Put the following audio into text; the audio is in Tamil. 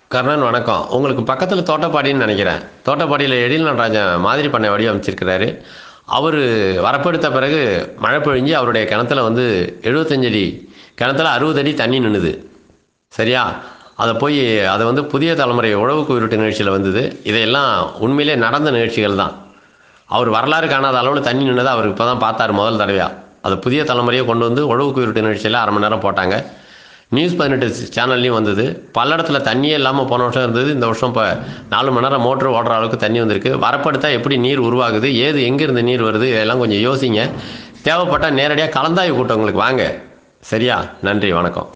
கர்ணன் வணக்கம் உங்களுக்கு பக்கத்தில் தோட்டப்பாடின்னு நினைக்கிறேன் தோட்டப்பாடியில் எழில் நடராஜன் மாதிரி பண்ணை வடிவமைச்சிருக்கிறாரு அவர் வரப்பெடுத்த பிறகு மழை பொழிஞ்சு அவருடைய கிணத்துல வந்து எழுபத்தஞ்சு அடி கிணத்துல அறுபது அடி தண்ணி நின்றுது சரியா அதை போய் அதை வந்து புதிய தலைமுறை உழவுக்கு உருட்டு நிகழ்ச்சியில் வந்தது இதையெல்லாம் உண்மையிலே நடந்த நிகழ்ச்சிகள் தான் அவர் வரலாறு காணாத அளவில் தண்ணி நின்னதை அவர் இப்போ தான் பார்த்தாரு முதல் தடவையாக அதை புதிய தலைமுறையை கொண்டு வந்து உழவுக்கு உருட்டு நிகழ்ச்சியில் அரை மணி நேரம் போட்டாங்க நியூஸ் பதினெட்டு சேனல்லையும் வந்தது பல இடத்துல தண்ணியே இல்லாமல் போன வருஷம் இருந்தது இந்த வருஷம் இப்போ நாலு மணி நேரம் மோட்ரு ஓடுற அளவுக்கு தண்ணி வந்திருக்கு வரப்படுத்தா எப்படி நீர் உருவாகுது ஏது எங்கேருந்து நீர் வருது இதெல்லாம் கொஞ்சம் யோசிங்க தேவைப்பட்டால் நேரடியாக கலந்தாய்வு கூட்டங்களுக்கு வாங்க சரியா நன்றி வணக்கம்